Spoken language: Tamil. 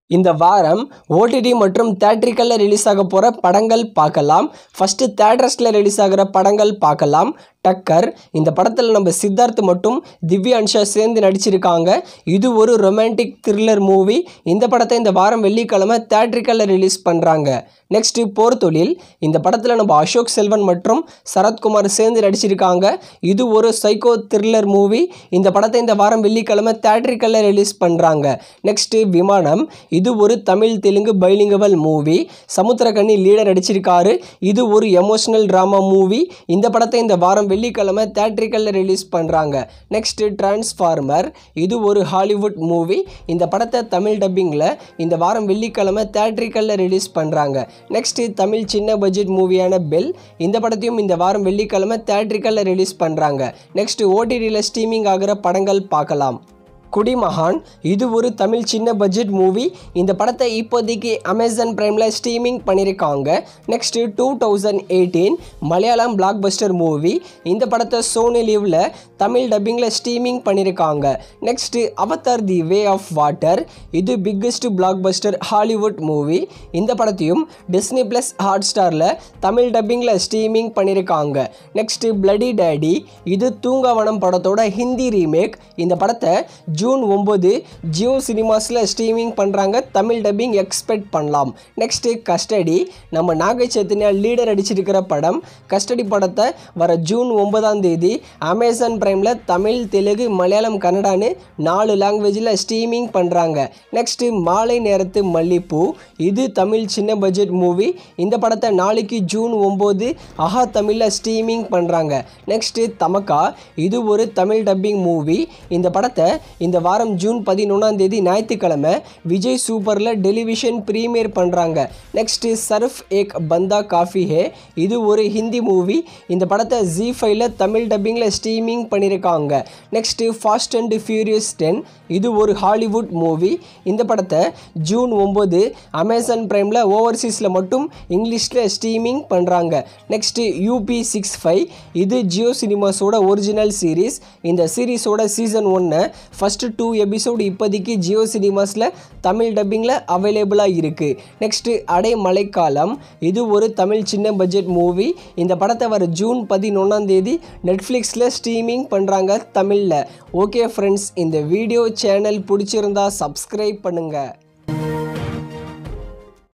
இந்த வாரம் ஓடிடி மற்றும் தேட்ரிக்கலில் ரிலீஸ் ஆக போகிற படங்கள் பார்க்கலாம் ஃபஸ்ட்டு தேட்ரஸில் ரிலீஸ் ஆகிற படங்கள் பார்க்கலாம் டக்கர் இந்த படத்தில் நம்ம சித்தார்த் மற்றும் திவ்யா அன்ஷா சேர்ந்து நடிச்சிருக்காங்க இது ஒரு ரொமான்டிக் த்ரில்லர் மூவி இந்த படத்தை இந்த வாரம் வெள்ளிக்கிழமை தேட்ரிக்கலில் ரிலீஸ் பண்ணுறாங்க நெக்ஸ்ட்டு போர் தொழில் இந்த படத்தில் நம்ம அசோக் செல்வன் மற்றும் சரத்குமார் சேர்ந்து நடிச்சிருக்காங்க இது ஒரு சைக்கோ த்ரில்லர் மூவி இந்த படத்தை இந்த வாரம் வெள்ளிக்கிழமை தேட்ரிக்கலில் ரிலீஸ் பண்ணுறாங்க நெக்ஸ்ட்டு விமானம் இது ஒரு Tamil Telugu bilingual movie Samuthirakani leader நடிச்சிருக்காரு இது ஒரு எமோஷனல் ட்ராமா மூவி இந்த படத்தை இந்த வாரம் வெள்ளிக்கிழமை தேட்ரிக்கலில் ரிலீஸ் பண்ணுறாங்க நெக்ஸ்ட்டு டிரான்ஸ்ஃபார்மர் இது ஒரு ஹாலிவுட் மூவி இந்த படத்தை தமிழ் டப்பிங்கில் இந்த வாரம் வெள்ளிக்கிழமை தேட்ரிக்கலில் ரிலீஸ் பண்ணுறாங்க நெக்ஸ்ட்டு தமிழ் சின்ன பட்ஜெட் மூவியான பெல் இந்த படத்தையும் இந்த வாரம் வெள்ளிக்கிழமை தேட்ரிக்கலில் ரிலீஸ் பண்ணுறாங்க நெக்ஸ்ட்டு ஓடிடியில் ஸ்ட்ரீமிங் ஆகிற படங்கள் பார்க்கலாம் குடிமகான் இது ஒரு தமிழ் சின்ன பட்ஜெட் மூவி இந்த படத்தை இப்போதைக்கு அமேசான் பிரைமில் ஸ்ட்ரீமிங் பண்ணியிருக்காங்க next two thousand eighteen Malayalam blockbuster movie இந்த படத்தை சோனி லீவில் தமிழ் டப்பிங்கில் ஸ்ட்ரீமிங் பண்ணியிருக்காங்க next Avatar the way of water இது biggest blockbuster Hollywood movie இந்த படத்தையும் டிஸ்னி ப்ளஸ் ஹாட் ஸ்டாரில் தமிழ் டப்பிங்கில் ஸ்ட்ரீமிங் பண்ணியிருக்காங்க நெக்ஸ்ட்டு பிளடி டேடி இது தூங்கவனம் படத்தோட ஹிந்தி ரீமேக் இந்த படத்தை ஜூன் ஒம்பது ஜியோ சினிமாஸில் ஸ்ட்ரீமிங் பண்ணுறாங்க தமிழ் டப்பிங் எக்ஸ்பெக்ட் பண்ணலாம் நெக்ஸ்ட்டு கஸ்டடி நம்ம நாகை சைத்தன்யா லீடர் அடிச்சிருக்கிற படம் கஸ்டடி படத்தை வர ஜூன் ஒன்பதாம் தேதி அமேசான் பிரைமில் தமிழ் தெலுங்கு மலையாளம் கன்னடான்னு நாலு லாங்குவேஜில் ஸ்ட்ரீமிங் பண்ணுறாங்க நெக்ஸ்ட்டு மாலை நேரத்து மல்லிப்பூ இது தமிழ் சின்ன பட்ஜெட் மூவி இந்த படத்தை நாளைக்கு ஜூன் ஒம்பது அஹா தமிழில் ஸ்ட்ரீமிங் பண்ணுறாங்க நெக்ஸ்ட்டு தமக்கா இது ஒரு தமிழ் டப்பிங் மூவி இந்த படத்தை இந்த வாரம் ஜூன் பதினொன்றாம் தேதி ஞாயிற்றுக்கிழமை விஜய் சூப்பரில் டெலிவிஷன் ப்ரீமியர் பண்ணுறாங்க நெக்ஸ்ட்டு சர்ஃப் ஏக் பந்தா காஃபி ஹே இது ஒரு ஹிந்தி மூவி இந்த படத்தை ஜி ஃபைவ்ல தமிழ் டப்பிங்கில் ஸ்ட்ரீமிங் பண்ணியிருக்காங்க next fast and furious ten இது ஒரு ஹாலிவுட் மூவி இந்த படத்தை ஜூன் ஒம்பது அமேசான் பிரைமில் ஓவர்சீஸில் மட்டும் இங்கிலீஷில் ஸ்ட்ரீமிங் பண்ணுறாங்க நெக்ஸ்ட்டு யூபி சிக்ஸ் ஃபைவ் இது ஜியோ சினிமாஸோட ஒரிஜினல் சீரீஸ் இந்த சீரீஸோட சீசன் ஒன்னை ஃபஸ்ட்டு டூ எபிசோடு இப்போதைக்கு ஜியோ சினிமாஸில் தமிழ் டப்பிங்கில் அவைலபிளாக இருக்குது நெக்ஸ்ட்டு அடை மழைக்காலம் இது ஒரு தமிழ் சின்ன பட்ஜெட் மூவி இந்த படத்தை வர ஜூன் பதினொன்றாம் தேதி நெட்ஃப்ளிக்ஸில் ஸ்ட்ரீமிங் பண்ணுறாங்க தமிழில் ஓகே ஃப்ரெண்ட்ஸ் இந்த வீடியோ சேனல் பிடிச்சிருந்தா சப்ஸ்கிரைப் பண்ணுங்கள்